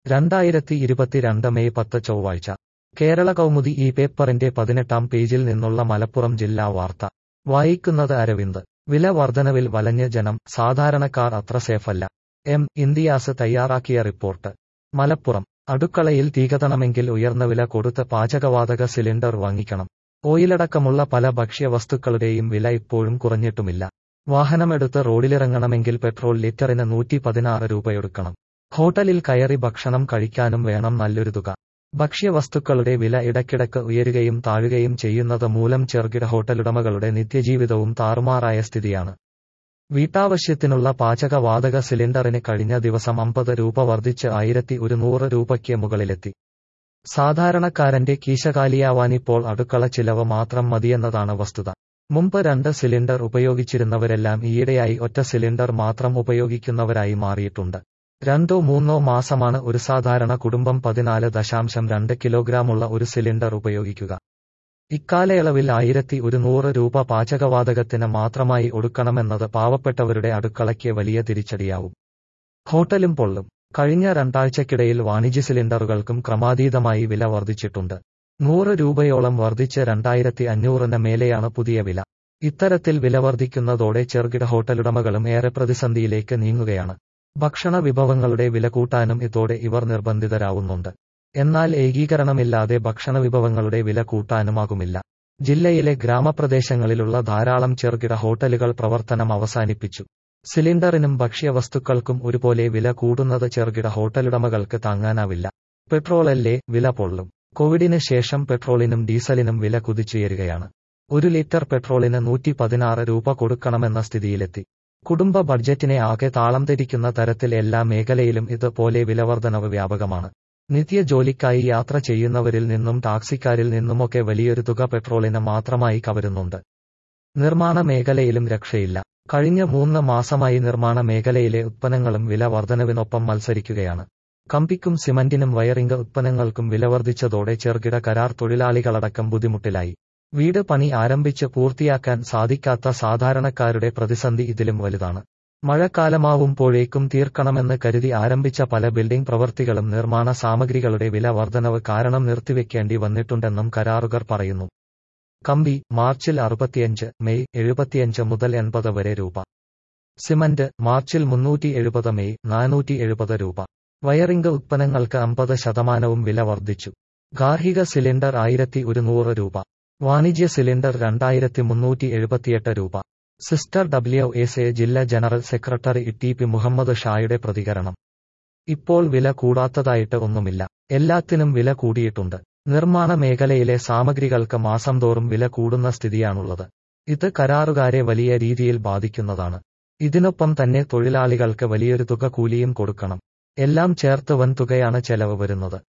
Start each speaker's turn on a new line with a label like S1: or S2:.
S1: രണ്ടായിരത്തി ഇരുപത്തിരണ്ട് മെയ് പത്ത് ചൊവ്വാഴ്ച കേരള കൗമുദി ഈ പേപ്പറിന്റെ പതിനെട്ടാം പേജിൽ നിന്നുള്ള മലപ്പുറം ജില്ലാ വാർത്ത വായിക്കുന്നത് അരവിന്ദ് വില വർധനവിൽ വലഞ്ഞ ജനം സാധാരണക്കാർ അത്ര സേഫല്ല എം ഇന്ത്യാസ് തയ്യാറാക്കിയ റിപ്പോർട്ട് മലപ്പുറം അടുക്കളയിൽ തീകത്തണമെങ്കിൽ ഉയർന്ന വില കൊടുത്ത് പാചകവാതക സിലിണ്ടർ വാങ്ങിക്കണം ഓയിലടക്കമുള്ള പല ഭക്ഷ്യവസ്തുക്കളുടെയും വില ഇപ്പോഴും കുറഞ്ഞിട്ടുമില്ല വാഹനമെടുത്ത് റോഡിലിറങ്ങണമെങ്കിൽ പെട്രോൾ ലിറ്ററിന് നൂറ്റി പതിനാറ് രൂപയൊടുക്കണം ഹോട്ടലിൽ കയറി ഭക്ഷണം കഴിക്കാനും വേണം നല്ലൊരു തുക ഭക്ഷ്യവസ്തുക്കളുടെ വില ഇടയ്ക്കിടയ്ക്ക് ഉയരുകയും താഴുകയും ചെയ്യുന്നത് മൂലം ചെറുകിട ഹോട്ടലുടമകളുടെ നിത്യജീവിതവും താറുമാറായ സ്ഥിതിയാണ് വീട്ടാവശ്യത്തിനുള്ള പാചകവാതക സിലിണ്ടറിന് കഴിഞ്ഞ ദിവസം അമ്പത് രൂപ വർദ്ധിച്ച് ആയിരത്തി ഒരുന്നൂറ് രൂപയ്ക്ക് മുകളിലെത്തി സാധാരണക്കാരന്റെ കീശകാലിയാവാനിപ്പോൾ അടുക്കള ചിലവ് മാത്രം മതിയെന്നതാണ് വസ്തുത മുമ്പ് രണ്ട് സിലിണ്ടർ ഉപയോഗിച്ചിരുന്നവരെല്ലാം ഈയിടെയായി ഒറ്റ സിലിണ്ടർ മാത്രം ഉപയോഗിക്കുന്നവരായി മാറിയിട്ടുണ്ട് രണ്ടോ മൂന്നോ മാസമാണ് ഒരു സാധാരണ കുടുംബം പതിനാല് ദശാംശം രണ്ട് കിലോഗ്രാമുള്ള ഒരു സിലിണ്ടർ ഉപയോഗിക്കുക ഇക്കാലയളവിൽ ആയിരത്തി ഒരുന്നൂറ് രൂപ പാചകവാതകത്തിന് മാത്രമായി ഒടുക്കണമെന്നത് പാവപ്പെട്ടവരുടെ അടുക്കളയ്ക്ക് വലിയ തിരിച്ചടിയാവും ഹോട്ടലും പൊള്ളും കഴിഞ്ഞ രണ്ടാഴ്ചക്കിടയിൽ വാണിജ്യ സിലിണ്ടറുകൾക്കും ക്രമാതീതമായി വില വർദ്ധിച്ചിട്ടുണ്ട് നൂറ് രൂപയോളം വർദ്ധിച്ച് രണ്ടായിരത്തി അഞ്ഞൂറിന് മേലെയാണ് പുതിയ വില ഇത്തരത്തിൽ വില വർദ്ധിക്കുന്നതോടെ ചെറുകിട ഹോട്ടലുടമകളും ഏറെ പ്രതിസന്ധിയിലേക്ക് നീങ്ങുകയാണ് ഭക്ഷണ വിഭവങ്ങളുടെ വില കൂട്ടാനും ഇതോടെ ഇവർ നിർബന്ധിതരാവുന്നുണ്ട് എന്നാൽ ഏകീകരണമില്ലാതെ ഭക്ഷണ വിഭവങ്ങളുടെ വില കൂട്ടാനുമാകുമില്ല ജില്ലയിലെ ഗ്രാമപ്രദേശങ്ങളിലുള്ള ധാരാളം ചെറുകിട ഹോട്ടലുകൾ പ്രവർത്തനം അവസാനിപ്പിച്ചു സിലിണ്ടറിനും ഭക്ഷ്യവസ്തുക്കൾക്കും ഒരുപോലെ വില കൂടുന്നത് ചെറുകിട ഹോട്ടലുടമകൾക്ക് താങ്ങാനാവില്ല പെട്രോളല്ലേ വില പൊള്ളും കോവിഡിന് ശേഷം പെട്രോളിനും ഡീസലിനും വില കുതിച്ചുയരുകയാണ് ഒരു ലിറ്റർ പെട്രോളിന് നൂറ്റി പതിനാറ് രൂപ കൊടുക്കണമെന്ന സ്ഥിതിയിലെത്തി കുടുംബ ബഡ്ജറ്റിനെ ആകെ താളം തെറ്റിക്കുന്ന തരത്തിൽ എല്ലാ മേഖലയിലും ഇതുപോലെ വിലവർധനവ് വ്യാപകമാണ് നിത്യ ജോലിക്കായി യാത്ര ചെയ്യുന്നവരിൽ നിന്നും ടാക്സിക്കാരിൽ നിന്നുമൊക്കെ വലിയൊരു തുക പെട്രോളിന് മാത്രമായി കവരുന്നുണ്ട് നിർമ്മാണ മേഖലയിലും രക്ഷയില്ല കഴിഞ്ഞ മൂന്ന് മാസമായി നിർമ്മാണ മേഖലയിലെ ഉത്പന്നങ്ങളും വില വർധനവിനൊപ്പം മത്സരിക്കുകയാണ് കമ്പിക്കും സിമന്റിനും വയറിംഗ് ഉത്പന്നങ്ങൾക്കും വില വർദ്ധിച്ചതോടെ ചെറുകിട കരാർ തൊഴിലാളികളടക്കം ബുദ്ധിമുട്ടിലായി വീട് പണി ആരംഭിച്ച് പൂർത്തിയാക്കാൻ സാധിക്കാത്ത സാധാരണക്കാരുടെ പ്രതിസന്ധി ഇതിലും വലുതാണ് മഴക്കാലമാവുമ്പോഴേക്കും തീർക്കണമെന്ന് കരുതി ആരംഭിച്ച പല ബിൽഡിംഗ് പ്രവൃത്തികളും നിർമ്മാണ സാമഗ്രികളുടെ വില വർധനവ് കാരണം നിർത്തിവെക്കേണ്ടി വന്നിട്ടുണ്ടെന്നും കരാറുകാർ പറയുന്നു കമ്പി മാർച്ചിൽ അറുപത്തിയഞ്ച് മെയ് എഴുപത്തിയഞ്ച് മുതൽ എൺപത് വരെ രൂപ സിമന്റ് മാർച്ചിൽ മുന്നൂറ്റി എഴുപത് മെയ് നാനൂറ്റി എഴുപത് രൂപ വയറിംഗ് ഉത്പന്നങ്ങൾക്ക് അമ്പത് ശതമാനവും വില വർദ്ധിച്ചു ഗാർഹിക സിലിണ്ടർ ആയിരത്തി ഒരുന്നൂറ് രൂപ വാണിജ്യ സിലിണ്ടർ രണ്ടായിരത്തി മുന്നൂറ്റി എഴുപത്തിയെട്ട് രൂപ സിസ്റ്റർ ഡബ്ല്യു എസ് എ ജില്ലാ general secretary T P Muhammad ഷായുടെ പ്രതികരണം ഇപ്പോൾ വില കൂടാത്തതായിട്ട് ഒന്നുമില്ല എല്ലാത്തിനും വില കൂടിയിട്ടുണ്ട് നിർമ്മാണ മേഖലയിലെ സാമഗ്രികൾക്ക് മാസം തോറും വില കൂടുന്ന സ്ഥിതിയാണുള്ളത് ഇത് കരാറുകാരെ വലിയ രീതിയിൽ ബാധിക്കുന്നതാണ് ഇതിനൊപ്പം തന്നെ തൊഴിലാളികൾക്ക് വലിയൊരു തുക കൂലിയും കൊടുക്കണം എല്ലാം ചേർത്ത് വൻ തുകയാണ് ചെലവ് വരുന്നത്